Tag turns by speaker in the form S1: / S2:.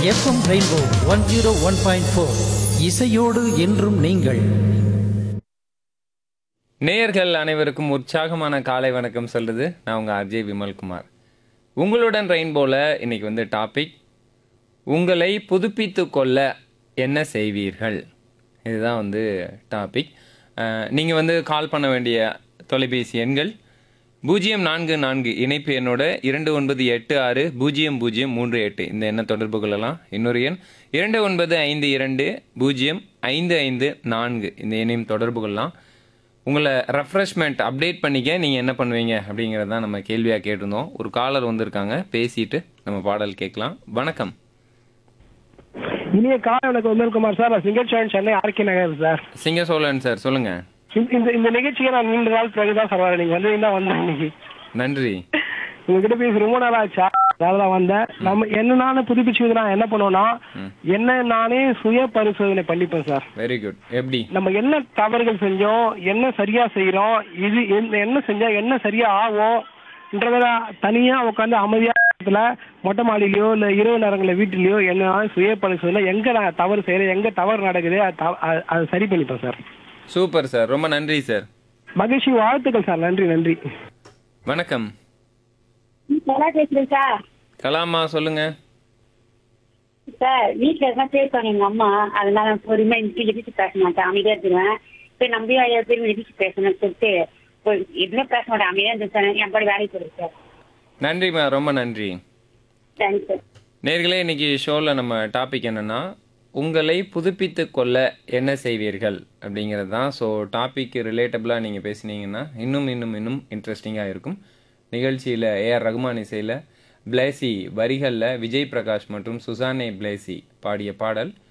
S1: FM rainbow one zero one point four இசையோடு என்றும் நீங்கள்
S2: நேயர்கள் அனைவருக்கும் உற்சாகமான காலை வணக்கம் சொல்லுது நான் உங்கள் அஜய் விமல்குமார் உங்களுடன் ரெயின்போல இன்னைக்கு வந்து டாபிக் உங்களை புதுப்பித்து கொள்ள என்ன செய்வீர்கள் இதுதான் வந்து டாபிக் நீங்கள் வந்து கால் பண்ண வேண்டிய தொலைபேசி எண்கள் பூஜ்ஜியம் நான்கு நான்கு இணைப்பு எண்ணோட இரண்டு ஒன்பது எட்டு ஆறு பூஜ்ஜியம் பூஜ்ஜியம் மூன்று எட்டு இந்த எண்ணை தொடர்பு கொள்ளலாம் இன்னொரு எண் இரண்டு ஒன்பது ஐந்து இரண்டு பூஜ்ஜியம் ஐந்து ஐந்து நான்கு இந்த எண்ணையும் தொடர்பு கொள்ளலாம் உங்களை ரெஃப்ரெஷ்மெண்ட் அப்டேட் பண்ணிக்க நீங்கள் என்ன பண்ணுவீங்க அப்படிங்கிறது தான் நம்ம கேள்வியாக கேட்டிருந்தோம் ஒரு காலர் வந்திருக்காங்க பேசிட்டு நம்ம பாடல் கேட்கலாம் வணக்கம்
S3: இனிய காலை வணக்கம் விமல்குமார் சார் நான் சிங்கச்சோழன் சென்னை ஆர்கே நகர் சார்
S2: சிங்க சோழன் சார் சொல்லுங்கள்
S3: இந்த- இந்த இந்த நிகழ்ச்சிக்கு நான் நீண்ட நாள் பிறகுதான் சார் வரேன் நீங்க வந்து தான் வந்தேன் இன்னைக்கு
S2: நன்றி
S3: உங்ககிட்ட பேசி ரொம்ப நாள் ஆச்சா அதனால தான் வந்தேன் நம்ம என்ன நானே புதுப்பிச்சு நான் என்ன பண்ணுவேன்னா என்ன நானே சுய பரிசோதனை பண்ணிப்பேன் சார்
S2: வெரி குட் எப்படி
S3: நம்ம என்ன தவறுகள் செஞ்சோம் என்ன சரியா செய்யறோம் இது என்ன- என்ன செஞ்சா என்ன சரியா ஆகும்ன்றத தனியா உட்காந்து அமைதியா இடத்துல மொட்டை மாடியிலயோ இல்ல இரவு நேரங்களில் வீட்டிலயோ என்ன சுய பரிசோதனை எங்க நான் தவறு செய்யறேன் எங்க தவறு நடக்குது அது த- அது- அது சரி பண்ணிப்பேன் சார்
S2: சூப்பர் சார் ரொம்ப நன்றி சார்
S3: மகிழ்ச்சி வாழ்த்துக்கள் சார் நன்றி நன்றி
S2: வணக்கம்
S4: நல்லா பேசுறேன் சார்
S2: கலாமா சொல்லுங்க
S4: சார் வீட்டுல எல்லாம் பேசுவாங்க எங்க அம்மா அதனால பொறுமையா இன்னைக்கு எதிர்த்து பேச மாட்டேன் அமைதியா இருந்துருவேன் இப்ப நம்பி ஐயா பேர் எதிர்த்து பேசணும்னு சொல்லிட்டு இப்போ எதுவுமே பேச மாட்டேன் அமைதியா இருந்து சார் என் பாடி வேலைக்கு போடுறேன் சார்
S2: நன்றிம்மா ரொம்ப நன்றி
S4: தேங்க்ஸ் சார்
S2: நேர்களே இன்னைக்கு ஷோவில் நம்ம டாபிக் என்னன்னா உங்களை புதுப்பித்து கொள்ள என்ன செய்வீர்கள் அப்படிங்கிறது தான் ஸோ டாபிக் ரிலேட்டபிளாக நீங்கள் பேசுனீங்கன்னா இன்னும் இன்னும் இன்னும் இன்ட்ரெஸ்டிங்காக இருக்கும் நிகழ்ச்சியில் ஏஆர் ரகுமான் இசையில் பிளேசி வரிகளில் விஜய் பிரகாஷ் மற்றும் சுசானே பிளேசி பாடிய பாடல்